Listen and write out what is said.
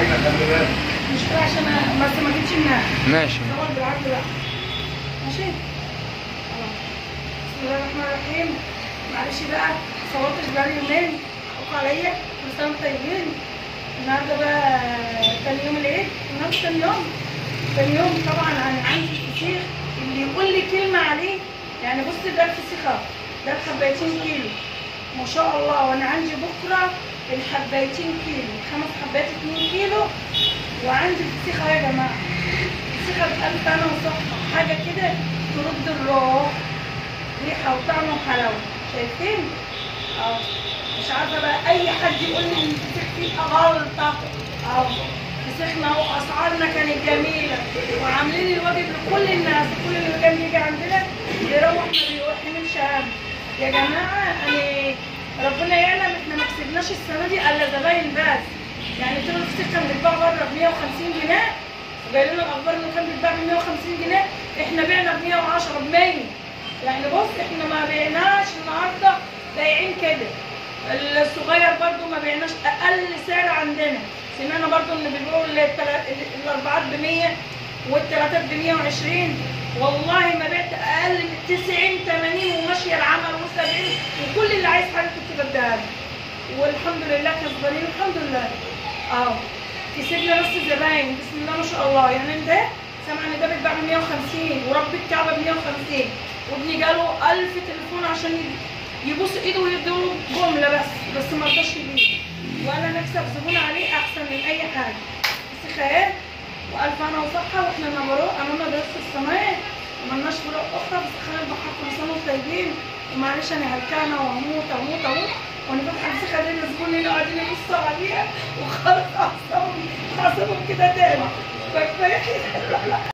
عايزه خلي بالك مش كده عشان أ- بس ما جيتش منها ماشي صور بالعرض بقى ماشي خلاص. بسم الله الرحمن الرحيم معلش بقى صورتش بقالي يومين حقوق عليا كل سنه وانتم طيبين النهارده بقى تاني يوم العيد النهارده تاني يوم تاني يوم طبعا انا عندي الفسيخ اللي يقول لي كلمه عليه يعني بص ده الفسيخ اهو ده الحبايتين كيلو ما شاء الله وانا عندي بكره الحبايتين كيلو خمس حبات 2 كيلو وعندي الفسيخ اهو يا جماعه الفسيخه بألف انا وصحة حاجه كده ترد الروح ريحه وطعم وحلاوه شايفين؟ اه مش عارفه بقى اي حد يقول لي ان الفسيخ فيه غلطه اه فسيخنا واسعارنا كانت جميله وعاملين الواجب لكل الناس كل اللي كان بيجي عندنا يروح ما بيحملش هم يا جماعه انا ربنا يعلم احنا ما كسبناش السنه دي الا زباين بس يعني كيلو الفسيخ كان بيتباع بره ب 150 جنيه وجاي لنا الاخبار انه كان بيتباع ب 150 جنيه احنا بعنا ب 110 ب 100 يعني بص احنا ما بعناش النهارده بايعين كده الصغير برضو ما بعناش اقل سعر عندنا سمعنا برضو ان بيبيعوا التلا- الاربعات ب 100 والثلاثات ب 120 والله ما بعت اقل من 90 80 وماشيه العمل و70 وكل اللي عايز حاجه كنت بديها له والحمد لله كسبانين الحمد لله اه كسبنا نص الزباين بسم الله ما شاء الله يعني ده سامع ان ده بيتباع ب 150 ورب الكعبه ب 150 وابني جاله 1000 تليفون عشان ي- يبوس ايده ويديله جمله بس بس ما رضاش يبيع وانا نكسب زبون عليه احسن من اي حاجه بس خير والف انا وصحه واحنا نمروا امامنا دراسه السماء ملناش فروق اخرى بس خلينا البحر كل سنه وانتم طيبين ومعلش انا هلكانه وهموت هموت اهو وانا فاتحه بس خلينا الزبون اللي قاعدين يبصوا عليها وخلاص اعصابهم اعصابهم كده تاني فكفايه